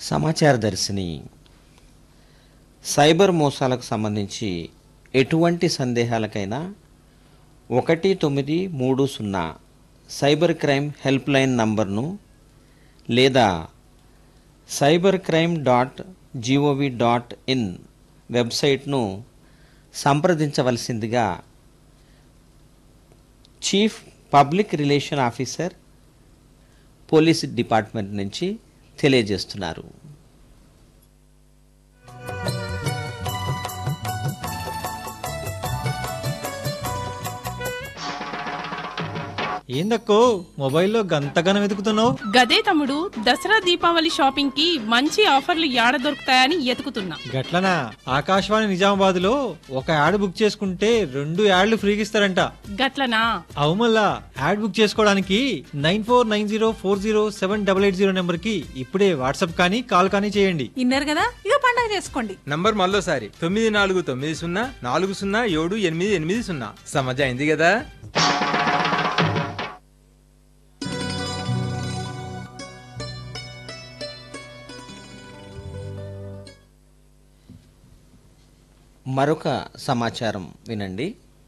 సమాచార దర్శిని సైబర్ మోసాలకు సంబంధించి ఎటువంటి సందేహాలకైనా ఒకటి తొమ్మిది మూడు సున్నా సైబర్ క్రైమ్ హెల్ప్ లైన్ నంబర్ను లేదా cyber crime dot GOV dot in వెబ్సైట్ను సంప్రదించవలసిందిగా chief public relation officer police department నుంచి తెలియజేస్తున్నారు ఏందక్కో మొబైల్లో గంతగానం వెతుకుతున్నావు గదే తమ్ముడు దసరా దీపావళి షాపింగ్ కి మంచి ఆఫర్లు యాడ దొరుకుతాయని ఎతుకుతున్నా గట్లనా ఆకాశవాణి నిజామాబాద్ లో ఒక యాడ్ బుక్ చేసుకుంటే రెండు యాడ్లు ఫ్రీగా ఇస్తారంట గట్లనా అవు మళ్ళా యాడ్ బుక్ చేసుకోవడానికి nine four nine zero four zero seven double eight zero number కి ఇప్పుడే వాట్సాప్ కానీ కాల్ కానీ చేయండి ఇన్నారు కదా ఇక పండగ చేసుకోండి నంబర్ మళ్ళోసారి తొమ్మిది నాలుగు తొమ్మిది సున్నా నాలుగు సున్నా ఏడు ఎనిమిది ఎనిమిది సున్నా సమజ అయింది కదా మరొక సమాచారం వినండి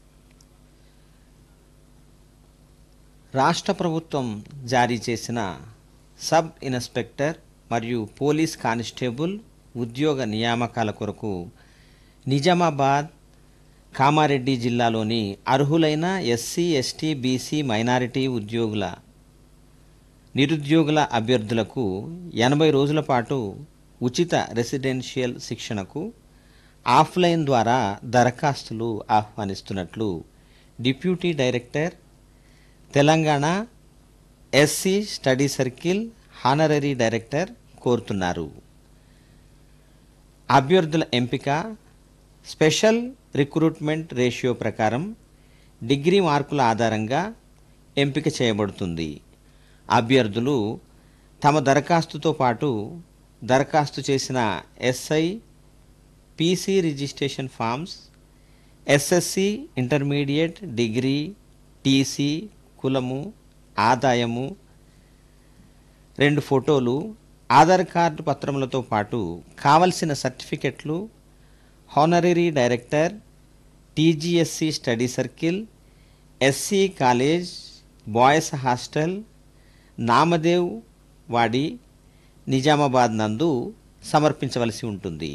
రాష్ట్ర ప్రభుత్వం జారీ చేసిన సబ్ ఇన్స్పెక్టర్ మరియు పోలీస్ కానిస్టేబుల్ ఉద్యోగ నియామకాల కొరకు నిజామాబాద్ కామారెడ్డి జిల్లాలోని అర్హులైన ఎస్సీ ఎస్టీ బీసీ మైనారిటీ ఉద్యోగుల నిరుద్యోగుల అభ్యర్థులకు ఎనభై రోజుల పాటు ఉచిత రెసిడెన్షియల్ శిక్షణకు ఆఫ్లైన్ ద్వారా దరఖాస్తులు ఆహ్వానిస్తున్నట్లు deputy director Telangana SC study circle honorary director కోరుతున్నారు అభ్యర్థుల ఎంపిక స్పెషల్ రిక్రూట్మెంట్ రేషియో ప్రకారం డిగ్రీ మార్కుల ఆధారంగా ఎంపిక చేయబడుతుంది అభ్యర్థులు తమ దరఖాస్తుతో పాటు దరఖాస్తు చేసిన SI PC registration forms SSC intermediate degree TC కులము ఆదాయము రెండు ఫోటోలు ఆధార్ కార్డు పత్రములతో పాటు కావలసిన సర్టిఫికెట్లు honorary director TGSC study circle SC college boys hostel Namdev Wadi Nizamabad నందు సమర్పించవలసి ఉంటుంది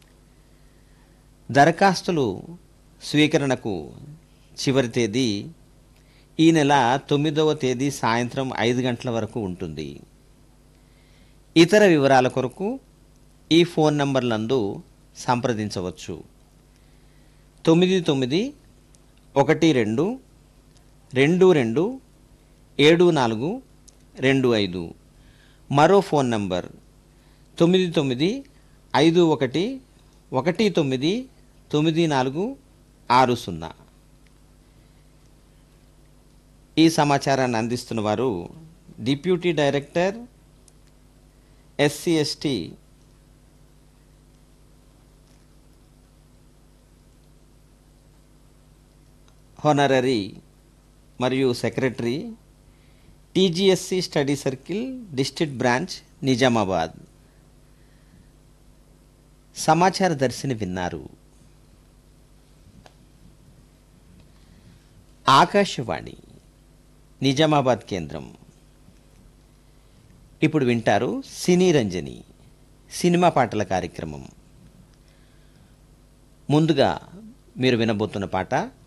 దరఖాస్తులు స్వీకరణకు చివరి తేదీ ఈ నెల తొమ్మిదవ తేదీ సాయంత్రం ఐదు గంటల వరకు ఉంటుంది ఇతర వివరాల కొరకు ఈ ఫోన్ నంబర్లందు సంప్రదించవచ్చు తొమ్మిది తొమ్మిది ఒకటి రెండు రెండు రెండు ఏడు నాలుగు రెండు ఐదు మరో ఫోన్ నంబర్ తొమ్మిది తొమ్మిది ఐదు ఒకటి ఒకటి తొమ్మిది తొమ్మిది నాలుగు ఆరు సున్నా ఈ సమాచారాన్ని అందిస్తున్న వారు deputy director SC ST honorary మరియు secretary TGSC study circle district branch Nizamabad సమాచార దర్శిని విన్నారు ఆకాశవాణి నిజామాబాద్ కేంద్రం ఇప్పుడు వింటారు సినీ రంజని సినిమా పాటల కార్యక్రమం ముందుగా మీరు వినబోతున్న పాట